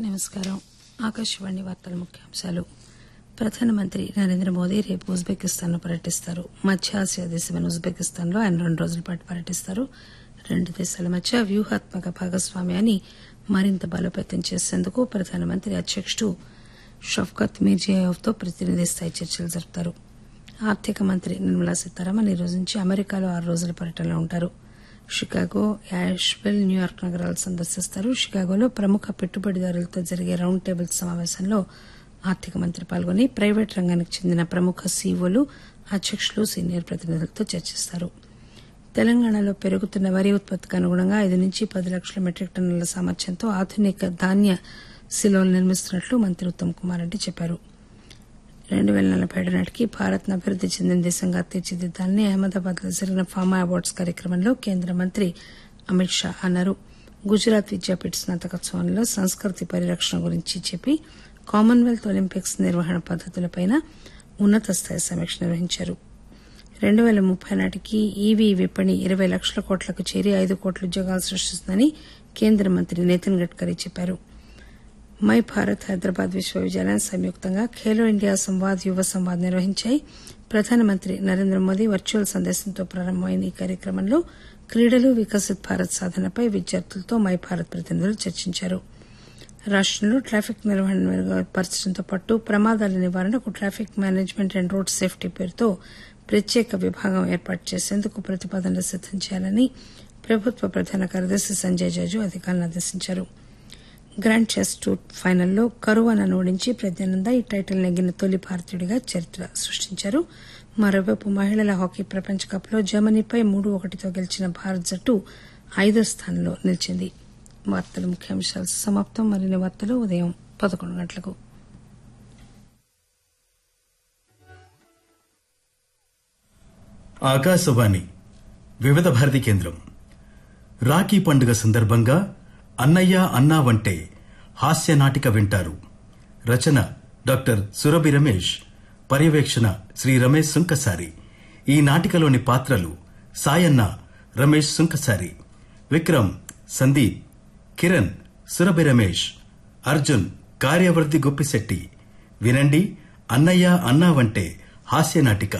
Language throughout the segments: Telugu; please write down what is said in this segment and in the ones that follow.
నమస్కారం ఆకాశవాణి వార్తల ముఖ్యాంశాలు ప్రధానమంత్రి నరేంద్ర మోదీ రేపు ఉజ్బెకిస్తాన్ లో పర్యటిస్తారు మధ్య ఆసియా దేశమైన ఉజ్బెకిస్తాన్ లో ఆయన రెండు రోజుల పాటు పర్యటిస్తారు రెండు దేశాల మధ్య వ్యూహాత్మక భాగస్వామ్యాన్ని మరింత బలోపేతం చేసేందుకు ప్రధానమంత్రి అధ్యకుడు షఫ్కత్ మీర్జియాయవ్ తో ప్రతినిధి స్థాయి చర్చలు జరుపుతారు ఆర్థిక మంత్రి నిర్మలా సీతారామన్ ఈ రోజు నుంచి అమెరికాలో ఆరు రోజుల పర్యటనలో ఉంటారు షికాగో యాష్విల్ న్యూయార్క్ నగరాలు సందర్శిస్తారు షికాగోలో ప్రముఖ పెట్టుబడిదారులతో జరిగే రౌండ్ టేబుల్ సమావేశంలో ఆర్థిక మంత్రి పాల్గొని ప్రైవేటు రంగానికి చెందిన ప్రముఖ సీఈఓలు అధ్యకులు సీనియర్ ప్రతినిధులతో చర్చిస్తారు తెలంగాణలో పెరుగుతున్న వరి ఉత్పత్తికి అనుగుణంగా ఐదు నుంచి పది లక్షల మెట్రిక్ టన్నుల సామర్థ్యంతో ఆధునిక ధాన్య సిలోలు నిర్మిస్తున్నట్లు మంత్రి ఉత్తమ్ కుమార్ రెడ్డి చెప్పారు రెండు పేల నలభై ఏడు నాటికి భారత్ అభివృద్ది చెందిన దేశంగా తీర్చిదిద్దాలని అహ్మదాబాద్ లో జరిగిన ఫామా అవార్డ్స్ కార్యక్రమంలో కేంద్ర మంత్రి అమిత్ షా అన్నారు గుజరాత్ విద్యాపీఠ స్నాతకోత్సవంలో సంస్కృతి పరిరక్షణ గురించి చెప్పి కామన్వెల్త్ ఒలింపిక్స్ నిర్వహణ పద్దతులపై ఉన్నత స్థాయి సమీక్ష నిర్వహించారు రెండు పేల ముప్పై నాటికి ఈవీ విపణి ఇరవై లక్షల కోట్లకు చేరి ఐదు కోట్ల ఉద్యోగాలు సృష్టిస్తుందని కేంద్ర మంత్రి నితిన్ గడ్కరీ చెప్పారు మై భారత్ హైదరాబాద్ విశ్వవిద్యాలయం సంయుక్తంగా ఖేలో ఇండియా సంవాద్ యువ సంవాద్ నిర్వహించాయి ప్రధానమంత్రి నరేంద్ర మోదీ వర్చువల్ సందేశంతో ప్రారంభమైన ఈ కార్యక్రమంలో క్రీడలు వికసిత్ భారత్ సాధనపై విద్యార్థులతో మై భారత్ ప్రతినిధులు చర్చించారు రాష్టంలో ట్రాఫిక్ నిర్వహణ మెరుగుపరచడంతో పాటు ప్రమాదాల నివారణకు traffic management and road safety పేరుతో ప్రత్యేక విభాగం ఏర్పాటు చేసేందుకు ప్రతిపాదనలు సిద్దం చేయాలని ప్రభుత్వ ప్రధాన కార్యదర్శి సంజయ్ జాజు అధికారులను ఆదేశించారు గ్రాండ్ చెస్ టూర్ ఫైనల్లో కరువానాను ఓడించి ప్రజ్ఞానంద ఈ టైటిల్ నెగ్గిన తొలి భారతీయుడిగా చరిత్ర సృష్టించారు మరోవైపు మహిళల హాకీ ప్రపంచ కప్ లో జర్మనీపై మూడు ఒకటితో గెలిచిన భారత్ జట్టు ఐదో స్థానంలో నిలిచింది వార్తల ముఖ్యాంశాలు సమాప్తం మరిన్ని వార్తలు ఉదయం పదకొండు గంటలకు ఆకాశవాణి వివిధ భారతి కేంద్రం రాఖీ పండుగ సందర్భంగా అన్నయ్య అన్నా వంటే హాస్య నాటిక వింటారు రచన డాక్టర్ సురభి రమేష్ పర్యవేక్షణ శ్రీ రమేష్ సుంకసారి ఈ నాటికలోని పాత్రలు సాయన్న రమేష్ సుంకసారి విక్రమ్ సందీప్ కిరణ్ సురభి రమేష్ అర్జున్ కార్యవర్ధి గొప్పిశెట్టి వినండి అన్నయ్య అన్నా వంటే హాస్య నాటిక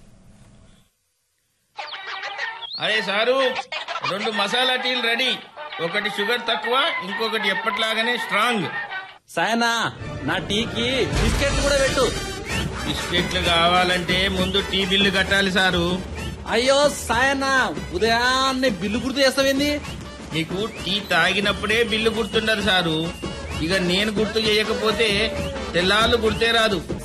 అరే సారు రెండు మసాలా టీలు రెడీ ఒకటి షుగర్ తక్కువ ఇంకొకటి ఎప్పట్లాగానే స్ట్రాంగ్ సాయనా నా టీకి బిస్కెట్లు కూడా పెట్టు బిస్కెట్లు కావాలంటే ముందు టీ బిల్లు కట్టాలి సారు అయ్యో సాయనా ఉదయాన్నే బిల్లు గుర్తు చేస్తావేంది నీకు టీ తాగినప్పుడే బిల్లు గుర్తుండదు సారు ఇక నేను గుర్తు చేయకపోతే తెల్లాళ్ళు గుర్తే రాదు